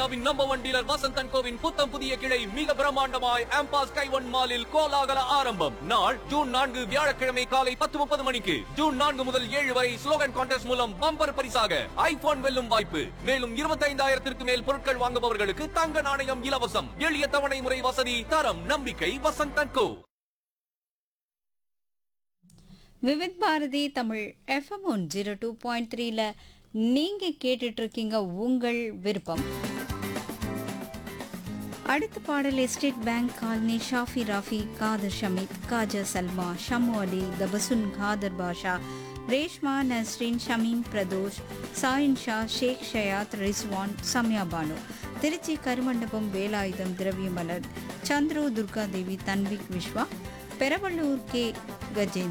இந்தியாவின் number one dealer Vasanthan கோவின் புத்தம் புதிய கிளை மிக பிரம்மாண்டமாய் ஆம்பாஸ் கைவன் மாலில் கோலாகல ஆரம்பம் நாள் ஜூன் நான்கு வியாழக்கிழமை காலை பத்து முப்பது மணிக்கு ஜூன் நான்கு முதல் ஏழு வரை ஸ்லோகன் கான்டெஸ்ட் மூலம் பம்பர் பரிசாக ஐபோன் வெல்லும் வாய்ப்பு மேலும் இருபத்தைந்தாயிரத்திற்கு மேல் பொருட்கள் வாங்குபவர்களுக்கு தங்க நாணயம் இலவசம் எளிய தவணை முறை வசதி தரம் நம்பிக்கை Vasanthan co Vividh Bharati Tamil FM one zero two point த்ரீல நீங்க கேட்டுட்டு இருக்கீங்க உங்கள் விருப்பம் அடுத்த பாடல் estate bank colony Shafi Rafi Khader Shameeth Khaja Salma Shammu Ali Tabassum Khader Basha Reshma Nasreen Shameem Pradosh Sayin Sha Sheikh Shayad Rizwan Samya Banu Trichy Karumandapam Velayudham Thiraviyamalar Chandru Durga Devi Tanvik Vishwa Peravallur K Gajendran